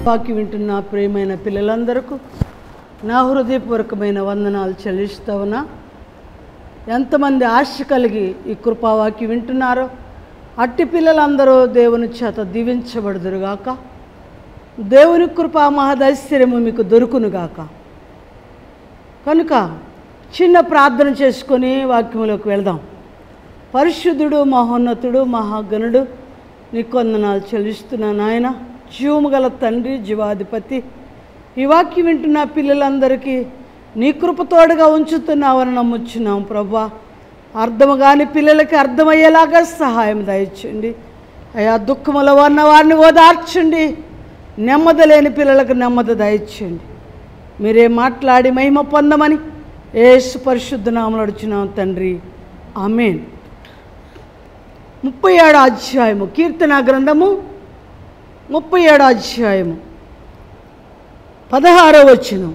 వాక్యం వింటున్న ప్రియమైన పిల్లలందరకు నా హృదయపూర్వకమైన వందనాలు చెల్లిస్తా ఉన్నా ఎంతమంది ఆశ కలిగి ఈ కృపావాక్యం వింటున్నారో అట్టి పిల్లలందరూ దేవుని చేత దీవించబడుదురుగాక దేవుని కృపా మహదైశ్వర్యము మీకు దొరుకునుగాక కనుక చిన్న ప్రార్థన చేసుకొని వాక్యంలోకి వెళదాం పరిశుద్ధుడు మహోన్నతుడు మహాగణుడు నీ కొందనాలు చెల్లిస్తున్నా నాయన జీవము గల తండ్రి జీవాధిపతి ఈ వాక్యం వింటున్న పిల్లలందరికీ నీ కృపతోడుగా ఉంచుతున్నావని నమ్ముచున్నాం ప్రభా అర్థము కాని పిల్లలకి అర్థమయ్యేలాగా సహాయం దయచండి అయా దుఃఖముల ఉన్న వారిని ఓదార్చండి నెమ్మది లేని పిల్లలకు నెమ్మది దయచేయండి మీరే మాట్లాడి మహిమ పొందమని ఏసు పరిశుద్ధ నామలు అడుచున్నాం తండ్రి ఆమెన్ ముప్పై ఏడో అధ్యాయము కీర్తన గ్రంథము ముప్పై ఏడో అధ్యాయము పదహారో వచనం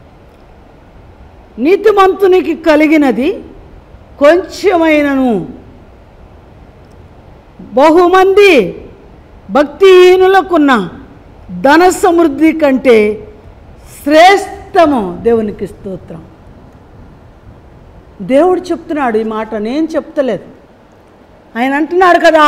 నీతిమంతునికి కలిగినది కొంచెమైనను బహుమంది భక్తిహీనులకున్న ధన సమృద్ధి కంటే శ్రేష్టము దేవునికి స్తోత్రం దేవుడు చెప్తున్నాడు ఈ మాట నేను చెప్తలేదు ఆయన అంటున్నాడు కదా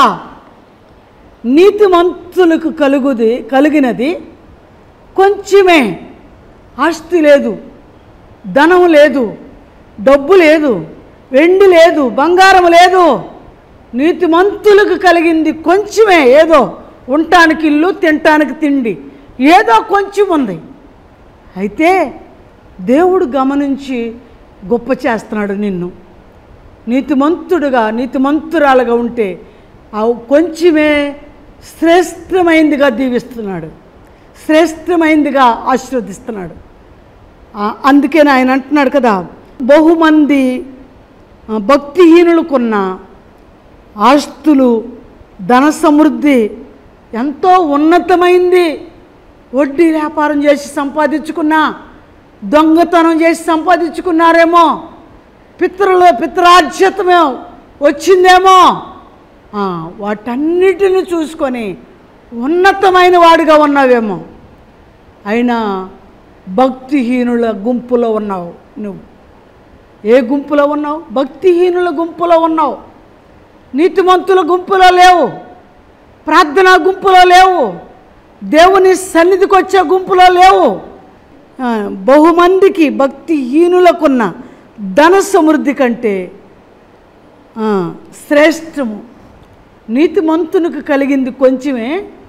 నీతిమంతులకు కలుగుది కలిగినది కొంచెమే ఆస్తి లేదు ధనం లేదు డబ్బు లేదు వెండి లేదు బంగారం లేదు నీతిమంతులకు కలిగింది కొంచెమే ఏదో ఉండటానికి ఇల్లు తినటానికి తిండి ఏదో కొంచెం ఉంది అయితే దేవుడు గమనించి గొప్ప చేస్తున్నాడు నిన్ను నీతిమంతుడుగా నీతిమంతురాలుగా ఉంటే ఆ కొంచెమే శ్రేష్టమైందిగా దీవిస్తున్నాడు శ్రేష్టమైందిగా ఆశీర్వదిస్తున్నాడు ఆ, అందుకని ఆయన అంటున్నాడు కదా బహుమంది ఆ, భక్తిహీనులకున్న ఆస్తులు ధన సమృద్ధి ఎంతో ఉన్నతమైంది వడ్డీ వ్యాపారం చేసి సంపాదించుకున్నా దొంగతనం చేసి సంపాదించుకున్నారేమో పితరులు పితరాజ్యతమే వచ్చిందేమో ఆ, వాటన్నిటిని చూసుకొని ఉన్నతమైన వాడిగా ఉన్నావేమో అయినా భక్తిహీనుల గుంపులో ఉన్నావు నువ్వు ఏ గుంపులో ఉన్నావు భక్తిహీనుల గుంపులో ఉన్నావు నీతిమంతుల గుంపులో లేవు ప్రార్థనా గుంపులో లేవు దేవుని సన్నిధికి వచ్చే గుంపులో లేవు ఆ, బహుమందికి భక్తిహీనులకున్న ధన సమృద్ధి కంటే ఆ, శ్రేష్టము నీతిమంతునికి కలిగింది కొంచెమే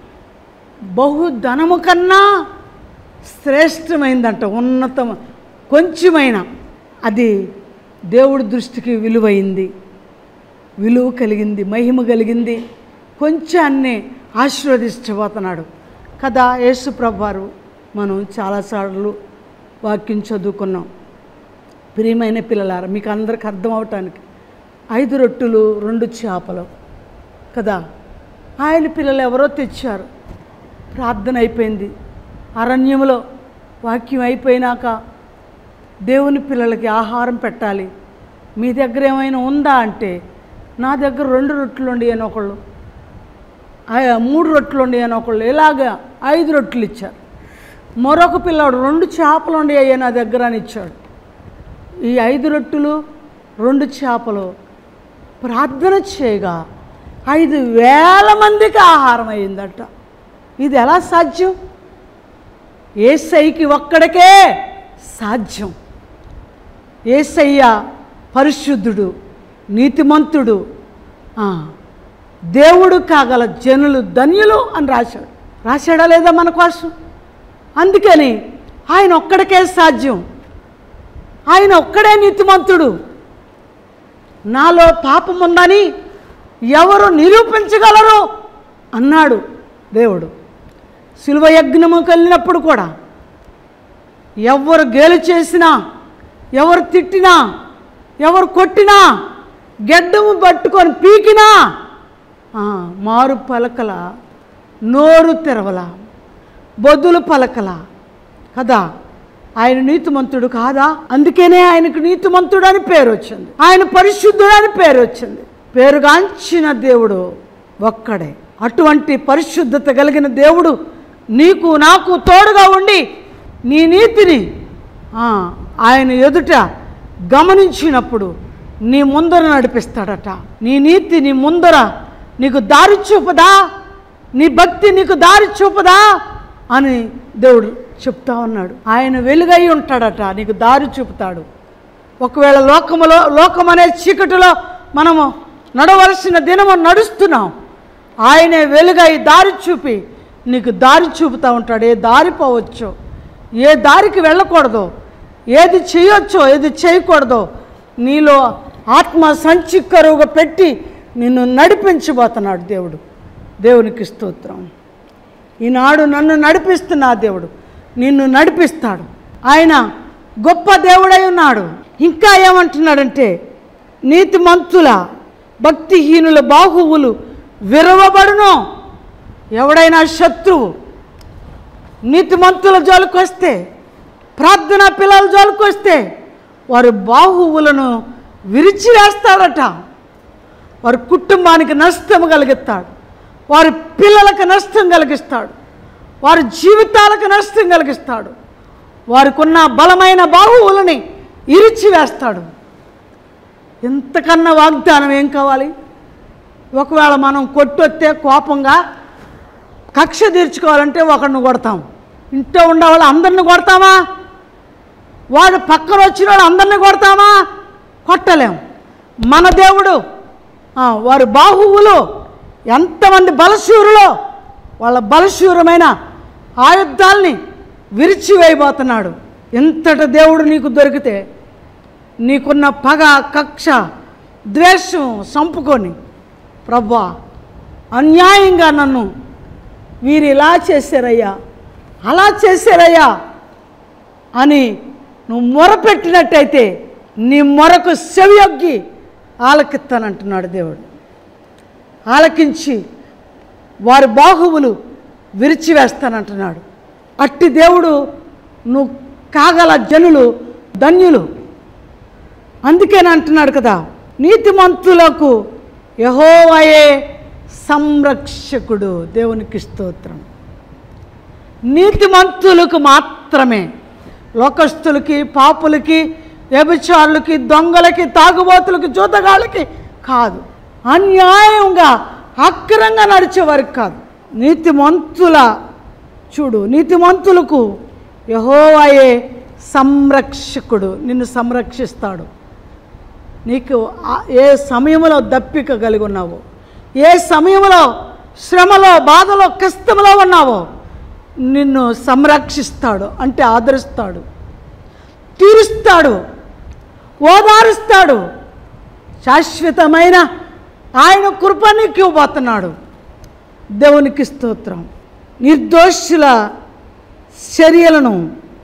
బహు ధనము కన్నా శ్రేష్టమైందంట ఉన్నతం కొంచెమైన అది దేవుడి దృష్టికి విలువైంది విలువ కలిగింది మహిమ కలిగింది కొంచాన్ని ఆశీర్వదించబోతున్నాడు కదా యేసుప్రభు వారు మనం చాలాసార్లు వాక్యం చదువుకున్నాం ప్రియమైన పిల్లలారా మీకు అందరికి అర్థం అవటానికి ఐదు రొట్టెలు రెండు చేపలు కదా ఆయన పిల్లలు ఎవరో తెచ్చారు ప్రార్థన అయిపోయింది అరణ్యంలో వాక్యం అయిపోయినాక దేవుని పిల్లలకి ఆహారం పెట్టాలి మీ దగ్గర ఏమైనా ఉందా అంటే నా దగ్గర రెండు రొట్టెలు ఉండి అని ఒకళ్ళు ఆ, మూడు రొట్టెలు ఉండి అని ఒకళ్ళు ఇలాగా ఐదు రొట్టెలు ఇచ్చారు మరొక పిల్లాడు రెండు చేపలు ఉండి అయ్యా నా దగ్గర అని ఇచ్చాడు ఈ ఐదు రొట్టెలు రెండు చేపలు ప్రార్థన చేయగా ఐదు వేల మందికి ఆహారం అయిందట ఇది ఎలా సాధ్యం ఏసైకి ఒక్కడికే సాధ్యం ఏసయ్య పరిశుద్ధుడు నీతిమంతుడు ఆ, దేవుడు కాగల జనులు ధన్యులు అని రాశాడు రాశాడా లేదా మన కోసం అందుకని ఆయన ఒక్కడికే సాధ్యం ఆయన ఒక్కడే నీతిమంతుడు నాలో పాపం ఉందని ఎవరు నిరూపించగలరు అన్నాడు దేవుడు శిలువ యజ్ఞముకి వెళ్ళినప్పుడు కూడా ఎవరు గేలు చేసినా ఎవరు తిట్టినా ఎవరు కొట్టినా గెడ్డము పట్టుకొని పీకినా ఆ, మారు పలకల నోరు తెరవల బొద్దులు పలకల కదా ఆయన నీతిమంతుడు కాదా అందుకనే ఆయనకు నీతిమంతుడు అని పేరు వచ్చింది ఆయన పరిశుద్ధుడు అని పేరు వచ్చింది పేరుగాంచిన దేవుడు ఒక్కడే అటువంటి పరిశుద్ధత కలిగిన దేవుడు నీకు నాకు తోడుగా ఉండి నీ నీతిని ఆ, ఆయన ఎదుట గమనించినప్పుడు నీ ముందర నడిపిస్తాడట నీ నీతి నీ ముందర నీకు దారి చూపదా నీ భక్తి నీకు దారి చూపదా అని దేవుడు చెప్తా ఉన్నాడు ఆయన వెలుగై ఉంటాడట నీకు దారి చూపుతాడు ఒకవేళ లోకములో లోకం అనే చీకటిలో మనము నడవలసిన దినము నడుస్తున్నాం ఆయనే వెలుగై దారి చూపి నీకు దారి చూపుతూ ఉంటాడు ఏ దారి పోవచ్చో ఏ దారికి వెళ్ళకూడదో ఏది చేయొచ్చో ఏది చేయకూడదో నీలో ఆత్మ సంచి కరువుగా పెట్టి నిన్ను నడిపించబోతున్నాడు దేవుడు దేవునికి స్తోత్రం ఈనాడు నన్ను నడిపిస్తున్నా దేవుడు నిన్ను నడిపిస్తాడు ఆయన గొప్ప దేవుడై ఉన్నాడు ఇంకా ఏమంటున్నాడంటే నీతిమంతుల భక్తిహీనుల బాహువులు విరవబడును ఎవడైనా శత్రువు నీతిమంతుల జోలికి వస్తే ప్రార్థన పిల్లల జోలికి వస్తే వారి బాహువులను విరిచివేస్తాడట వారి కుటుంబానికి నష్టం కలిగిస్తాడు వారి పిల్లలకు నష్టం కలిగిస్తాడు వారి జీవితాలకు నష్టం కలిగిస్తాడు వారికి ఉన్న బలమైన బాహువులని ఇరిచివేస్తాడు ఎంతకన్నా వాగ్దానం ఏం కావాలి ఒకవేళ మనం కొట్టొస్తే కోపంగా కక్ష తీర్చుకోవాలంటే ఒకరిని కొడతాం ఇంట్లో ఉండేవాళ్ళు అందరిని కొడతామా వాడు పక్కన వచ్చిన వాళ్ళు అందరిని కొడతామా కొట్టలేం మన దేవుడు ఆ, వారి బాహువులు ఎంతమంది బలశూరులో వాళ్ళ బలశూరమైన ఆయుధాల్ని విరిచివేయబోతున్నాడు ఎంతటి దేవుడు నీకు దొరికితే నీకున్న పగ కక్ష ద్వేషం సంపుకొని ప్రభా అన్యాయంగా నన్ను వీరు ఇలా చేశారయ్యా అలా చేశారయ్యా అని నువ్వు మొరపెట్టినట్టయితే నీ మొరకు సెవియొగ్గి ఆలకిస్తానంటున్నాడు దేవుడు ఆలకించి వారి బాహువులు విరిచివేస్తానంటున్నాడు అట్టి దేవుడు నువ్వు కాగల జనులు ధన్యులు అందుకేనే అంటున్నాడు కదా నీతిమంతులకు యహోవయే సంరక్షకుడు దేవునికి స్తోత్రం నీతిమంతులకు మాత్రమే లోకస్తులకి పాపులకి వ్యభిచారులకి దొంగలకి తాగుబోతులకి జూతగాళ్ళకి కాదు అన్యాయంగా అక్రంగా నడిచేవారికి కాదు నీతిమంతుల చూడు నీతిమంతులకు యహోవాయే సంరక్షకుడు నిన్ను సంరక్షిస్తాడు నీకు ఆ- ఏ సమయంలో దప్పిక కలిగి ఉన్నావో ఏ సమయంలో శ్రమలో బాధలో కష్టంలో ఉన్నావో నిన్ను సంరక్షిస్తాడు అంటే ఆదరిస్తాడు తీరుస్తాడు ఓదారుస్తాడు శాశ్వతమైన ఆయన కృప నీకు ఇవ్వబోతున్నాడు దేవునికి స్తోత్రం నిర్దోషుల చర్యలను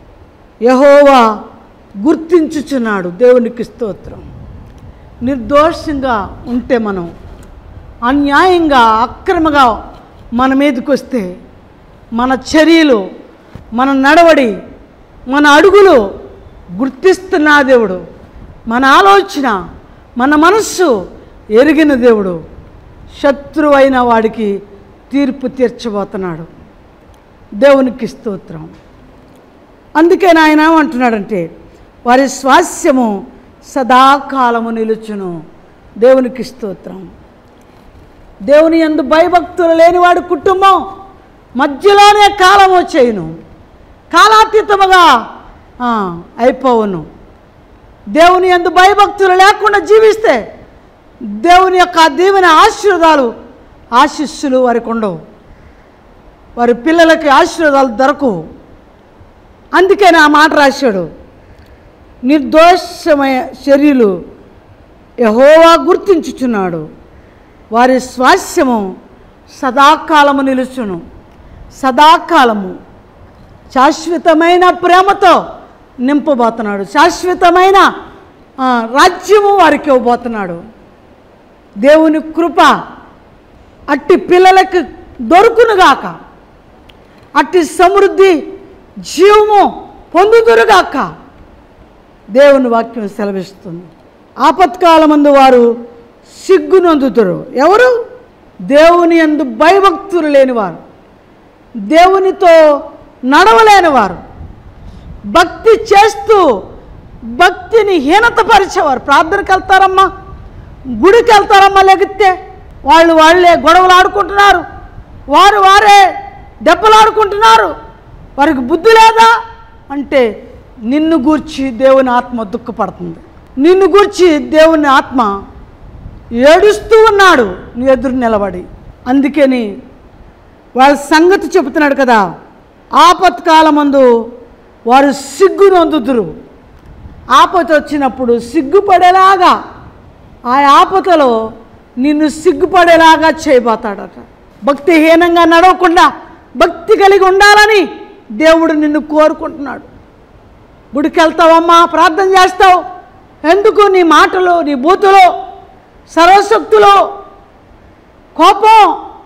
యహోవా గుర్తించుచున్నాడు దేవునికి స్తోత్రం నిర్దోషంగా ఉంటే మనం అన్యాయంగా అక్రమగా మన మీదకి వస్తే మన చర్యలు మన నడవడి మన అడుగులు గుర్తిస్తున్న దేవుడు మన ఆలోచన మన మనస్సు ఎరిగిన దేవుడు శత్రువైన వాడికి తీర్పు తీర్చబోతున్నాడు దేవునికి స్తోత్రం అందుకే నాయన ఏమంటున్నాడంటే వారి స్వాస్యము సదాకాలము నిలుచును దేవునికి స్తోత్రం దేవుని ఎందు భయభక్తులు లేనివాడి కుటుంబం మధ్యలోనే కాలం వచ్చేయును కాలాతీతముగా ఆ, అయిపోవును దేవుని ఎందు భయభక్తులు లేకుండా జీవిస్తే దేవుని యొక్క దీవెన ఆశీర్వాదాలు ఆశిస్సులు వారికి ఉండవు వారి పిల్లలకి ఆశీర్వాదాలు దొరకవు అందుకే నా మాట రాశాడు నిర్దోషమయ చర్యలు యహోవా గుర్తించుచున్నాడు వారి స్వాస్యము సదాకాలము నిలుచును సదాకాలము శాశ్వతమైన ప్రేమతో నింపబోతున్నాడు శాశ్వతమైన ఆ, రాజ్యము వారికి ఇవ్వబోతున్నాడు దేవుని కృప అట్టి పిల్లలకు దొరుకునుగాక అట్టి సమృద్ధి జీవము పొందుదురుగాక దేవుని వాక్యం సెలవిస్తుంది ఆపత్కాలమందు వారు సిగ్గునందుతురు ఎవరు దేవుని యందు భయభక్తులు లేనివారు దేవునితో నడవలేని వారు భక్తి చేస్తూ భక్తిని హీనతపరిచేవారు ప్రార్థనకి వెళ్తారమ్మా గుడికి వెళ్తారమ్మా లెగితే వాళ్ళు వాళ్ళే గొడవలు ఆడుకుంటున్నారు వారు వారే దెబ్బలాడుకుంటున్నారు వారికి బుద్ధి లేదా అంటే నిన్ను గూర్చి దేవుని ఆత్మ దుఃఖపడుతుంది నిన్ను గూర్చి దేవుని ఆత్మ ఏడుస్తూ ఉన్నాడు నీ ఎదురు నిలబడి అందుకని వాళ్ళ సంగతి చెబుతున్నాడు కదా ఆపత్కాలమందు వారు సిగ్గు నొందుదురు ఆపత వచ్చినప్పుడు సిగ్గుపడేలాగా ఆ ఆపదలో నిన్ను సిగ్గుపడేలాగా చేయబోతాడట భక్తిహీనంగా నడవకుండా భక్తి కలిగి ఉండాలని దేవుడు నిన్ను కోరుకుంటున్నాడు గుడికి వెళ్తావమ్మా ప్రార్థన చేస్తావు ఎందుకు నీ మాటలు నీ బూతులు సర్వశక్తులు కోపం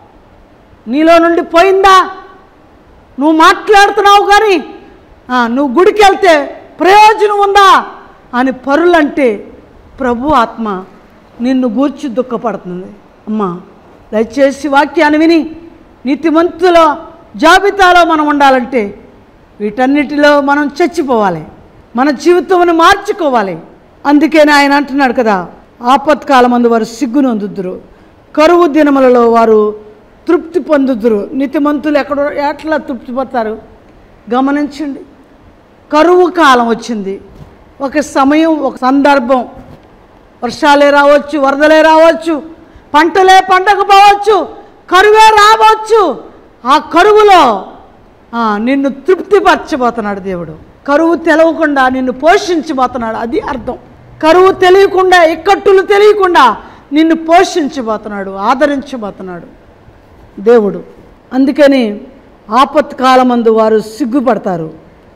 నీలో నుండి పోయిందా నువ్వు మాట్లాడుతున్నావు కానీ ఆ, నువ్వు గుడికి వెళ్తే ప్రయోజనం ఉందా అని పరులంటే ప్రభు ఆత్మ నిన్ను గూర్చి దుఃఖపడుతుంది అమ్మా దయచేసి వాక్యాన్ని విని నీతిమంతుల జాబితాలో మనం ఉండాలంటే వీటన్నిటిలో మనం చచ్చిపోవాలి మన జీవితంను మార్చుకోవాలి అందుకని ఆయన అంటున్నాడు కదా ఆపత్కాలమందు వారు సిగ్గునొందుదురు కరువు దినములలో వారు తృప్తి పొందుదురు నీతిమంతులు ఎక్కడ ఎట్లా తృప్తి పడతారు గమనించండి కరువు కాలం వచ్చింది ఒక సమయం ఒక సందర్భం వర్షాలే రావచ్చు వరదలే రావచ్చు పంటలే పండకపోవచ్చు కరువే రావచ్చు ఆ కరువులో ఆ, నిన్ను తృప్తిపరచబోతున్నాడు దేవుడు కరువు తెలవకుండా నిన్ను పోషించబోతున్నాడు అది అర్థం కరువు తెలియకుండా ఇక్కట్టులు తెలియకుండా నిన్ను పోషించబోతున్నాడు ఆదరించబోతున్నాడు దేవుడు అందుకని ఆపత్కాలమందు వారు సిగ్గుపడతారు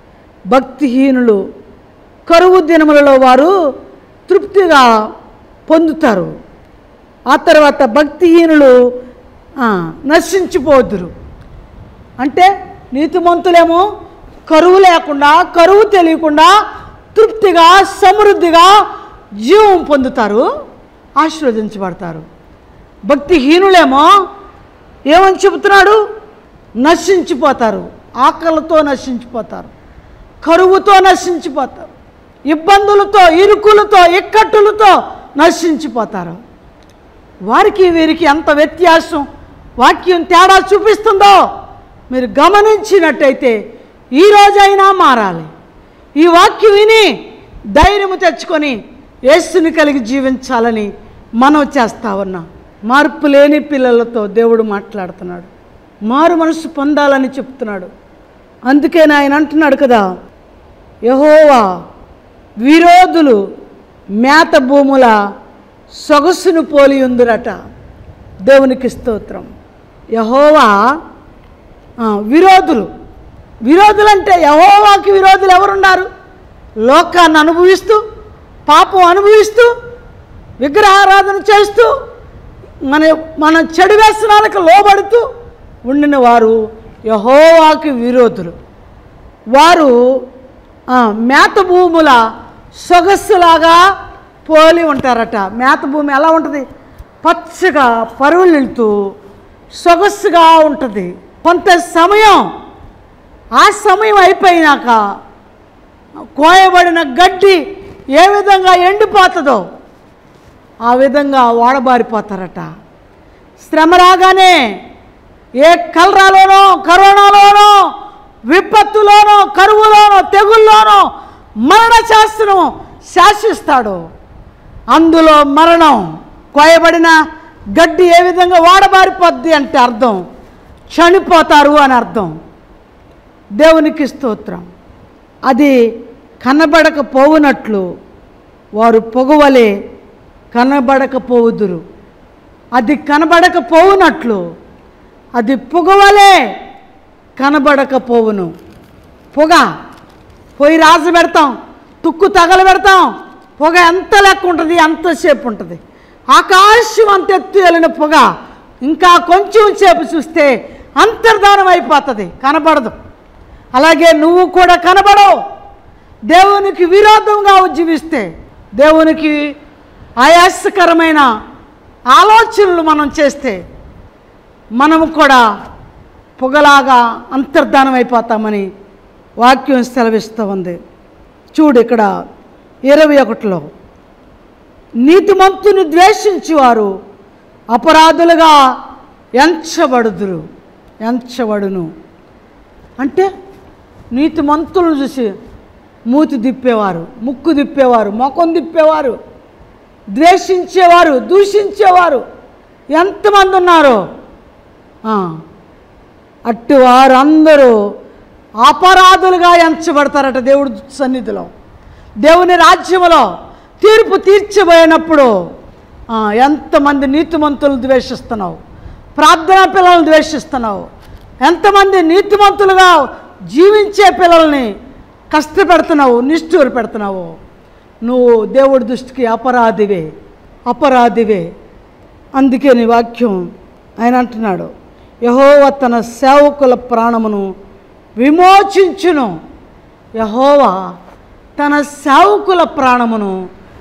భక్తిహీనులు కరువు దినములలో వారు తృప్తిగా పొందుతారు ఆ తర్వాత భక్తిహీనులు ఆ, నశించిపోదురు అంటే నీతిమంతులేమో కరువు లేకుండా కరువు తెలియకుండా తృప్తిగా సమృద్ధిగా జీవం పొందుతారు ఆశీర్వదించబడతారు భక్తిహీనులేమో ఏమని చెబుతున్నాడు నశించిపోతారు ఆకలితో నశించిపోతారు కరువుతో నశించిపోతారు ఇబ్బందులతో ఇరుకులతో ఇక్కట్టులతో నశించిపోతారు వారికి వీరికి ఎంత వ్యత్యాసం వాక్యం తేడా చూపిస్తుందో మీరు గమనించినట్టయితే ఈ రోజైనా మారాలి ఈ వాక్యం విని ధైర్యము తెచ్చుకొని యేసుని కలిగి జీవించాలని మనం చేస్తా ఉన్నాం మార్పు లేని పిల్లలతో దేవుడు మాట్లాడుతున్నాడు మారు మనసు పొందాలని చెప్తున్నాడు అందుకే ఆయన అంటున్నాడు కదా యహోవా విరోధులు మేత భూముల సొగసును పోలి ఉందిరట దేవునికి స్తోత్రం యహోవా ఆ, విరోధులు విరోధులు అంటే యహోవాకి విరోధులు ఎవరున్నారు లోకాన్ని అనుభవిస్తూ పాపం అనుభవిస్తూ విగ్రహారాధన చేస్తూ మన మన చెడు వ్యసనాలకు లోబడుతూ ఉండిన వారు యహోవాకి విరోధులు వారు ఆ, మేత భూముల సొగస్సులాగా పోలి ఉంటారట మేత భూమి ఎలా ఉంటుంది పచ్చగా పరువులు నిలుతూ సొగస్సుగా ఉంటుంది కొంత సమయం ఆ సమయం అయిపోయినాక కోయబడిన గడ్డి ఏ విధంగా ఎండిపోతుందో ఆ విధంగా వాడబారిపోతారట శ్రమ రాగానే ఏ కలరాలోనో కరోనాలోనో విపత్తులోనో కరువులోనో తెగుల్లోనో మరణ శాస్త్రం శాసిస్తాడు అందులో మరణం కోయబడిన గడ్డి ఏ విధంగా వాడబారిపోద్ది అంటే అర్థం చనిపోతారు అని అర్థం దేవునికి స్తోత్రం అది కనబడకపోవునట్లు వారు పొగవలే కనబడకపోవుదురు అది కనబడకపోవునట్లు అది పొగవలే కనబడకపోవును పొగ పొయ్యి రాజు పెడతాం తుక్కు తగల పెడతాం పొగ ఎంత లెక్క ఉంటుంది ఎంతసేపు ఉంటుంది ఆకాశం అంత ఎత్తు వెళ్ళిన పొగ ఇంకా కొంచెం సేపు చూస్తే అంతర్ధానం అయిపోతుంది కనబడదు అలాగే నువ్వు కూడా కనబడవు దేవునికి విరోధంగా ఉజ్జీవిస్తే దేవునికి ఆయాసకరమైన ఆలోచనలు మనం చేస్తే మనము కూడా పొగలాగా అంతర్ధానం అయిపోతామని వాక్యం సెలవిస్తూ ఉంది చూడు ఇక్కడ ఇరవై ఒకటిలో నీతిమంతుని ద్వేషించేవారు అపరాధులుగా ఎంచబడుదురు ఎంచబడును అంటే నీతిమంతులను చూసి మూతి తిప్పేవారు ముక్కు తిప్పేవారు ముఖం తిప్పేవారు ద్వేషించేవారు దూషించేవారు ఎంతమంది ఉన్నారో ఆ, అట్టి వారందరూ అపరాధులుగా ఎంచబడతారట దేవుడి సన్నిధిలో దేవుని రాజ్యములో తీర్పు తీర్చబోయినప్పుడు ఆ, ఎంతమంది నీతిమంతులను ద్వేషిస్తున్నావు ప్రార్థనా పిల్లలను ద్వేషిస్తున్నావు ఎంతమంది నీతిమంతులుగా జీవించే పిల్లల్ని కష్టపెడుతున్నావు నిష్ఠూరు పెడుతున్నావు నువ్వు దేవుడి దృష్టికి అపరాధివే అపరాధివే అందుకే నీ వాక్యం ఆయన అంటున్నాడు యహోవ తన సేవకుల ప్రాణమును విమోచించును యహోవా తన సేవకుల ప్రాణమును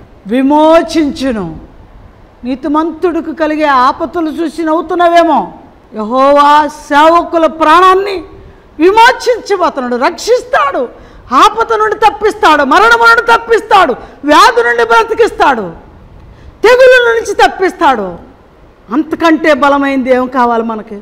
విమోచించును నీతిమంతుడికి కలిగే ఆపతులు చూసి నవ్వుతున్నావేమో యహోవా సేవకుల ప్రాణాన్ని విమోచించబోతున్నాడు రక్షిస్తాడు ఆపత నుండి తప్పిస్తాడు మరణము నుండి తప్పిస్తాడు వ్యాధి నుండి బ్రతికిస్తాడు తెగుల నుంచి తప్పిస్తాడు అంతకంటే బలమైనది ఏం కావాలి మనకి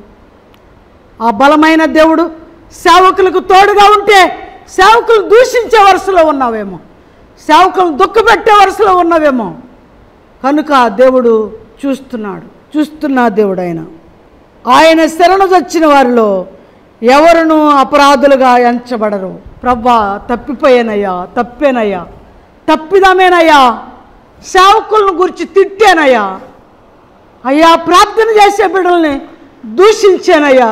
ఆ బలమైన దేవుడు సేవకులకు తోడుగా ఉంటే సేవకులు దూషించే వరుసలో ఉన్నావేమో సేవకులను దుఃఖపెట్టే వరుసలో ఉన్నావేమో కనుక దేవుడు చూస్తున్నాడు చూస్తున్న దేవుడు ఆయన ఆయన శరణు వచ్చిన వారిలో ఎవరును అపరాధులుగా ఎంచబడరు ప్రభా తప్పిపోయానయ్యా తప్పేనయ్యా తప్పిదమేనయ్యా సేవకులను గురించి తిట్టానయ్యా అయ్యా ప్రార్థన చేసే బిడ్డల్ని దూషించానయ్యా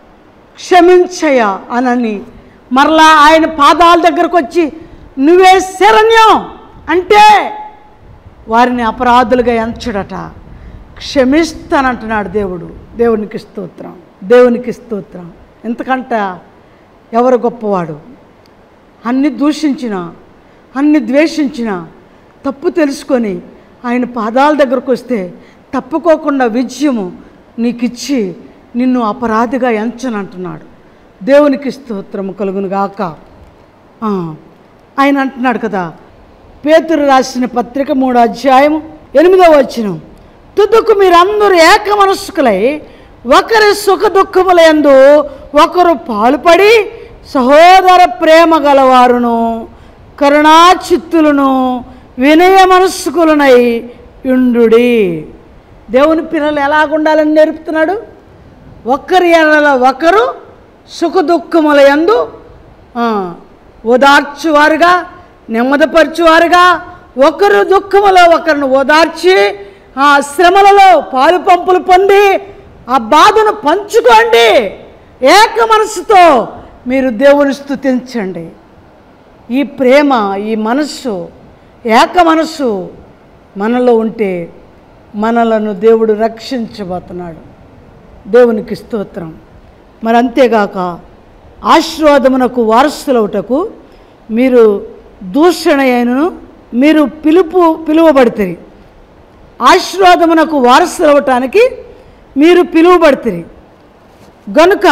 క్షమించయ్యా అనని మరలా ఆయన పాదాల దగ్గరకు వచ్చి నువ్వే శరణ్యం అంటే వారిని అపరాధులుగా ఎంచడట క్షమిస్తానంటున్నాడు దేవుడు దేవునికి స్తోత్రం దేవునికి స్తోత్రం ఎంతకంట ఎవరు గొప్పవాడు అన్ని దూషించిన అన్ని ద్వేషించిన తప్పు తెలుసుకొని ఆయన పాదాల దగ్గరకు వస్తే తప్పుకోకుండా విజయము నీకిచ్చి నిన్ను అపరాధిగా ఎంచనంటున్నాడు దేవునికి స్తోత్రము కలుగును గాక ఆ, ఆయన అంటున్నాడు కదా పేతురు రాసిన పత్రిక మూడో అధ్యాయం ఎనిమిదో వచనం తుదుకు మీరందరూ ఏక మనస్కులై ఒకరి సుఖ దుఃఖములందు ఒకరు పాలుపడి సహోదర ప్రేమ గలవారును కరుణాచిత్తులను వినయ మనస్కులనై ఉండుడి దేవుని పిల్లలు ఎలాగుండాలని నేర్పుతున్నాడు ఒకరి ఎడల ఒకరు సుఖ దుఃఖముల యందు ఆ, ఓదార్చువారుగా నెమ్మదపరచువారుగా ఒకరు దుఃఖములో ఒకరిని ఓదార్చి ఆ శ్రమలలో పాలు పంపులు పొంది ఆ బాధను పంచుకోండి ఏక మనసుతో మీరు దేవుని స్తుతించండి ఈ ప్రేమ ఈ మనస్సు ఏక మనస్సు మనలో ఉంటే మనలను దేవుడు రక్షించబోతున్నాడు దేవునికి స్తోత్రం మరి అంతేగాక ఆశీర్వాదమునకు వారసులవుటకు మీరు దూషణ అయినను మీరు పిలుపు పిలువబడితే ఆశీర్వాదమునకు వారసులవటానికి మీరు పిలువబడితే గనుక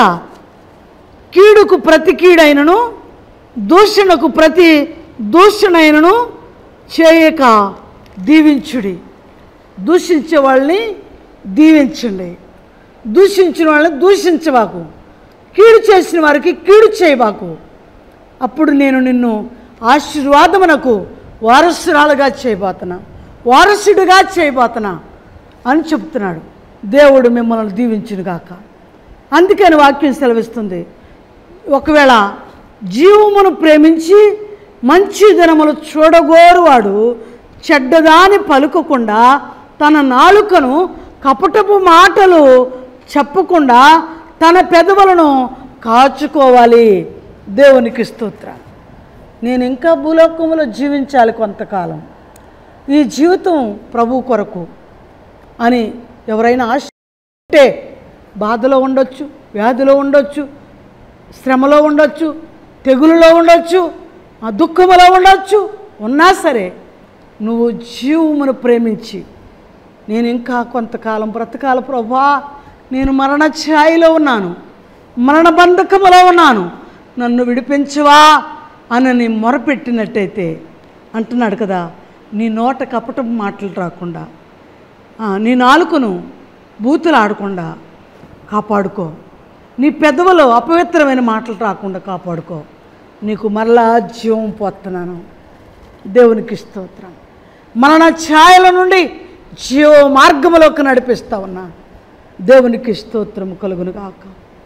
కీడుకు ప్రతి కీడైనను దూషణకు ప్రతి దూషణైనను చేయక దీవించుడి దూషించే వాళ్ళని దీవించండి దూషించిన వాళ్ళని దూషించబాకు కీడు చేసిన వారికి కీడు చేయబాకు అప్పుడు నేను నిన్ను ఆశీర్వాదమునకు వారసురాలుగా చేయబోతున్నా వారసుడిగా చేయబోతున్నా అని చెప్తున్నాడు దేవుడు మిమ్మల్ని దీవించునుగాక అందుకని వాక్యం సెలవిస్తుంది ఒకవేళ జీవమును ప్రేమించి మంచి దినములు చూడగోరువాడు చెడ్డదాని పలుకకుండా తన నాలుకను కపటపు మాటలు చెప్పకుండా తన పెదవులను కాచుకోవాలి దేవునికి స్తోత్రం నేను ఇంకా భూలోకములో జీవించాలి కొంతకాలం ఈ జీవితం ప్రభు కొరకు అని ఎవరైనా ఆశ ఉంటే బాధలో ఉండొచ్చు వ్యాధిలో ఉండొచ్చు శ్రమలో ఉండొచ్చు తెగులులో ఉండొచ్చు ఆ దుఃఖములో ఉండొచ్చు ఉన్నా సరే నువ్వు జీవమును ప్రేమించి నేను ఇంకా కొంతకాలం బ్రతకాల ప్రభా నేను మరణ ఛాయిలో ఉన్నాను మరణబంధకములో ఉన్నాను నన్ను విడిపించవా అని నీ మొరపెట్టినట్టయితే అంటున్నాడు కదా నీ నోట కపటం మాటలు రాకుండా ఆ, నీ నాలుకను బూతులు ఆడకుండా కాపాడుకో నీ పెదవులో అపవిత్రమైన మాటలు రాకుండా కాపాడుకో నీకు మరలా జీవం పోతున్నాను దేవునికి స్తోత్రం మరణ ఛాయల నుండి జీవ మార్గములోకి నడిపిస్తా ఉన్నా దేవునికి స్తోత్రం కలుగును గాక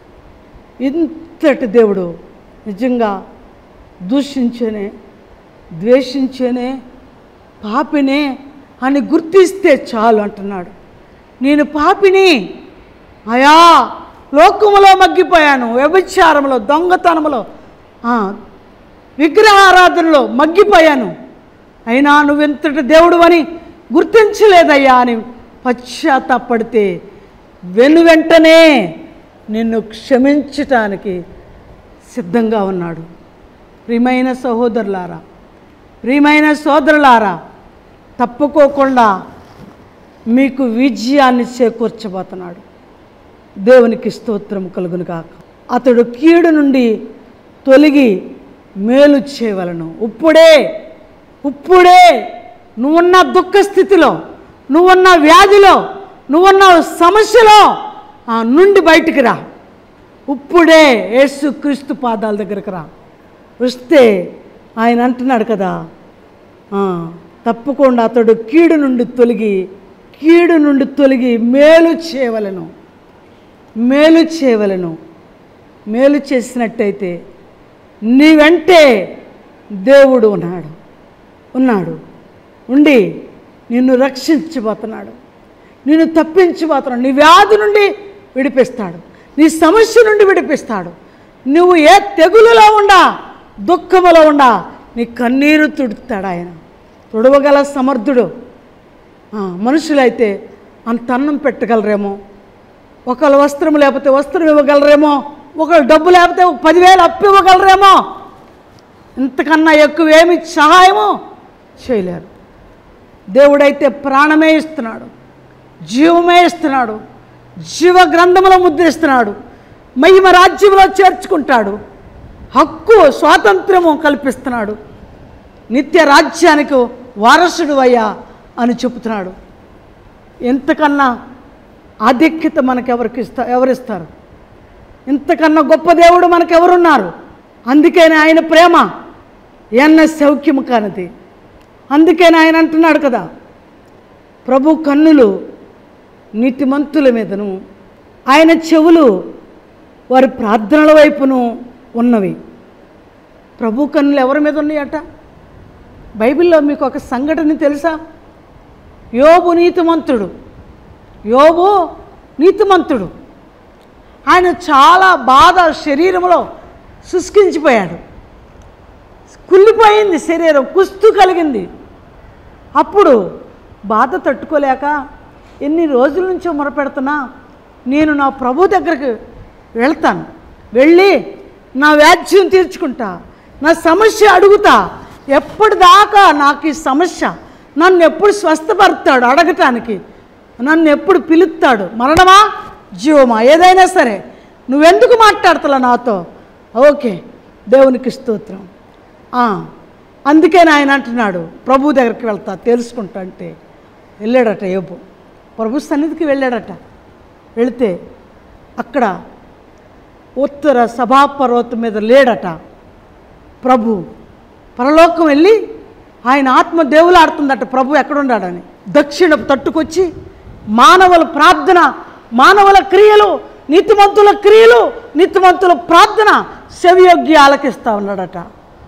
ఇంతటి దేవుడు నిజంగా దూషించేనే ద్వేషించేనే పాపినే అని గుర్తిస్తే చాలు అంటున్నాడు నేను పాపిని అయా లోకములో మగ్గిపోయాను వ్యభిచారంలో దొంగతనంలో ఆ, విగ్రహారాధనలో మగ్గిపోయాను అయినా నువ్వెంతటి దేవుడు అని గుర్తించలేదయ్యా అని పశ్చాత్తాపడితే వెను వెంటనే నిన్ను క్షమించటానికి సిద్ధంగా ఉన్నాడు ప్రియమైన సహోదరులారా ప్రియమైన సోదరులారా తప్పుకోకుండా మీకు విజయాన్ని చేకూర్చబోతున్నాడు దేవునికి స్తోత్రం కలుగును కాక అతడు కీడు నుండి తొలగి మేలు చేయవలను ఇప్పుడే ఇప్పుడే నువ్వున్న దుఃఖ స్థితిలో నువ్వున్న వ్యాధిలో నువ్వున్న సమస్యలో ఆ నుండి బయటికి రా ఇప్పుడే యేసు క్రీస్తు పాదాల దగ్గరకు రా వస్తే ఆయన అంటున్నాడు కదా ఆ, తప్పకుండా అతడు కీడు నుండి తొలగి కీడు నుండి తొలగి మేలు చేయవలను మేలు చేయవలను మేలు చేసినట్టయితే నీ వెంటే దేవుడు ఉన్నాడు ఉన్నాడు ఉండి నిన్ను రక్షించబోతున్నాడు నిన్ను తప్పించబోతున్నాడు నీ వ్యాధి నుండి విడిపిస్తాడు నీ సమస్య నుండి విడిపిస్తాడు నువ్వు ఏ తెగులులో ఉండా దుఃఖములో ఉండా నీ కన్నీరు తుడుతాడు ఆయన తుడవగల సమర్థుడు ఆ, మనుషులైతే అంత అన్నం పెట్టగలరేమో ఒకళ్ళు వస్త్రం లేకపోతే వస్త్రం ఇవ్వగలరేమో ఒకళ్ళు డబ్బు లేకపోతే ఒక పదివేలు అప్పు ఇవ్వగలరేమో ఇంతకన్నా ఎక్కువ ఏమి సహాయము చేయలేరు దేవుడైతే ప్రాణమే ఇస్తున్నాడు జీవమే ఇస్తున్నాడు జీవ గ్రంథములో ముద్రిస్తున్నాడు మహిమ రాజ్యంలో చేర్చుకుంటాడు హక్కు స్వాతంత్రము కల్పిస్తున్నాడు నిత్య రాజ్యానికి వారసుడు అయ్యా అని చెబుతున్నాడు ఎంతకన్నా ఆధిక్యత మనకు ఎవరికి ఇస్తా ఎవరిస్తారు ఇంతకన్నా గొప్ప దేవుడు మనకు ఎవరున్నారు అందుకని ఆయన ప్రేమ ఎన్న సౌఖ్యము కానిది అందుకని ఆయన అంటున్నాడు కదా ప్రభు కన్నులు నీతిమంతుల మీదను ఆయన చెవులు వారి ప్రార్థనల వైపును ఉన్నవి ప్రభు కన్నులు ఎవరి మీద ఉన్నాయట బైబిల్లో మీకు ఒక సంఘటన తెలుసా యోబు నీతిమంతుడు యోబు నీతిమంతుడు ఆయన చాలా బాధ శరీరంలో శుష్కించిపోయాడు కుళ్ళిపోయింది శరీరం కుస్తు కలిగింది అప్పుడు బాధ తట్టుకోలేక ఎన్ని రోజుల నుంచో మొరపెడుతున్నా నేను నా ప్రభు దగ్గరికి వెళ్తాను వెళ్ళి నా వ్యాధ్యం తీర్చుకుంటా నా సమస్య అడుగుతా ఎప్పటిదాకా నాకు ఈ సమస్య నన్ను ఎప్పుడు స్వస్థపరుతాడు అడగటానికి నన్ను ఎప్పుడు పిలుస్తాడు మరణమా జీవమా ఏదైనా సరే నువ్వెందుకు మాట్లాడతలా నాతో ఓకే దేవునికి స్తోత్రం ఆ, అందుకని ఆయన అంటున్నాడు ప్రభు దగ్గరికి వెళ్తా తెలుసుకుంటా అంటే వెళ్ళాడట యోబు ప్రభు సన్నిధికి వెళ్ళాడట వెళితే అక్కడ ఉత్తర సభాపర్వతం మీద లేడట ప్రభు పరలోకం వెళ్ళి ఆయన ఆత్మ దేవులాడుతుందట ప్రభు ఎక్కడున్నాడని దక్షిణపు తట్టుకొచ్చి మానవుల ప్రార్థన మానవుల క్రియలు నీతిమంతుల క్రియలు నీతిమంతుల ప్రార్థన సెవియోగ్య ఆలకిస్తా ఉన్నాడట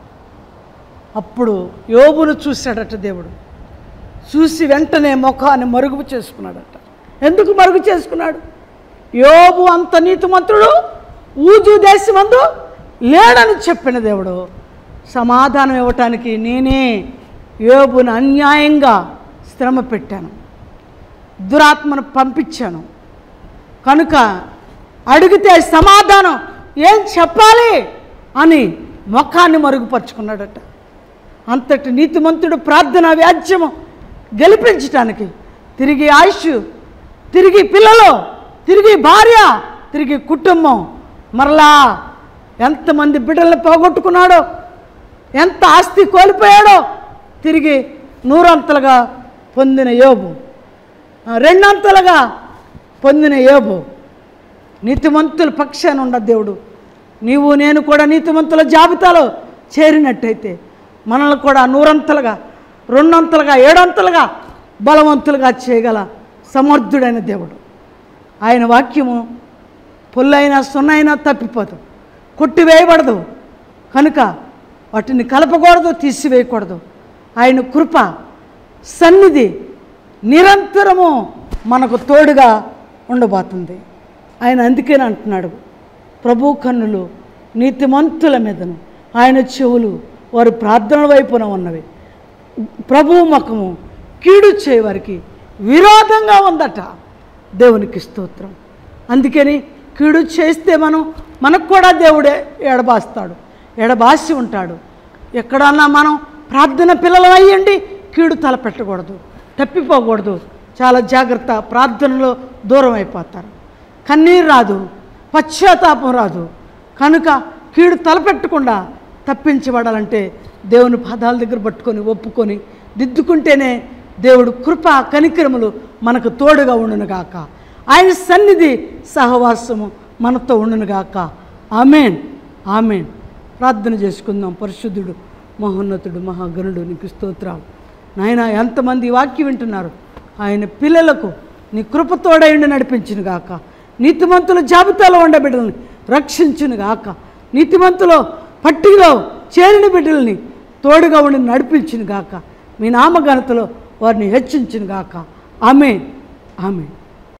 అప్పుడు యోబును చూశాడట దేవుడు చూసి వెంటనే ముఖాన్ని మరుగు చేసుకున్నాడట ఎందుకు మరుగు చేసుకున్నాడు యోబు అంత నీతిమంతుడు ఊజు దేశమందు లేడని చెప్పిన దేవుడు సమాధానం ఇవ్వటానికి నేనే యోబును అన్యాయంగా శ్రమ పెట్టాను దురాత్మను పంపించాను కనుక అడిగితే సమాధానం ఏం చెప్పాలి అని ముఖాన్ని మరుగుపరుచుకున్నాడట అంతటి నీతిమంతుడు ప్రార్థన వ్యాజ్యము గెలిపించటానికి తిరిగి ఆయుష్ తిరిగి పిల్లలు తిరిగి భార్య తిరిగి కుటుంబం మరలా ఎంతమంది బిడ్డల్ని పోగొట్టుకున్నాడో ఎంత ఆస్తి కోల్పోయాడో తిరిగి నూరంతలుగా పొందిన యోబు ఆ, రెండంతలుగా పొందిన యోబు నీతిమంతుల పక్షాన ఉన్న దేవుడు నీవు నేను కూడా నీతిమంతుల జాబితాలో చేరినట్టయితే మనల్ని కూడా నూరంతలుగా రెండంతలుగా ఏడంతలుగా బలవంతులుగా చేయగల సమర్థుడైన దేవుడు ఆయన వాక్యము పొల్లైనా సున్నైనా తప్పిపోదు కొట్టివేయబడదు కనుక వాటిని కలపకూడదు తీసివేయకూడదు ఆయన కృప సన్నిధి నిరంతరము మనకు తోడుగా ఉండబోతుంది ఆయన అందుకేనే అంటున్నాడు ప్రభు కన్నులు నీతిమంతుల మీదను ఆయన చెవులు వారి ప్రార్థనల వైపున ఉన్నవి ప్రభు ముఖము కీడు చేయవారికి విరోధంగా ఉందట దేవునికి స్తోత్రం అందుకని కీడు చేస్తే మనం మనకు కూడా దేవుడే ఎడబాస్తాడు ఎడబాసి ఉంటాడు ఎక్కడన్నా మనం ప్రార్థన పిల్లలు అయ్యండి కీడు తలపెట్టకూడదు తప్పిపోకూడదు చాలా జాగ్రత్త ప్రార్థనలో దూరం అయిపోతారు కన్నీరు రాదు పశ్చాత్తాపం రాదు కనుక కీడు తలపెట్టకుండా తప్పించబడాలంటే దేవుని పాదాల దగ్గర పట్టుకొని ఒప్పుకొని దిద్దుకుంటేనే దేవుడు కృప కనికరములు మనకు తోడుగా ఉండునుగాక ఆయన సన్నిధి సహవాసము మనతో ఉండునుగాక ఆమెన్ ఆమెన్ ప్రార్థన చేసుకుందాం పరిశుద్ధుడు మహోన్నతుడు మహాగణుడు నీకు స్తోత్రాలు నాయన ఎంతమంది ఈ వాక్యం వింటున్నారు ఆయన పిల్లలకు నీ కృపతోడైండి నడిపించును గాక నీతిమంతుల జాబితాలో ఉండే బిడ్డల్ని రక్షించును గాక నీతిమంతులో పట్టిలో చేరిన బిడ్డల్ని తోడుగా ఉండి నడిపించును గాక మీ నామఘనతలో వారిని హెచ్చించును గాక ఆమె ఆమె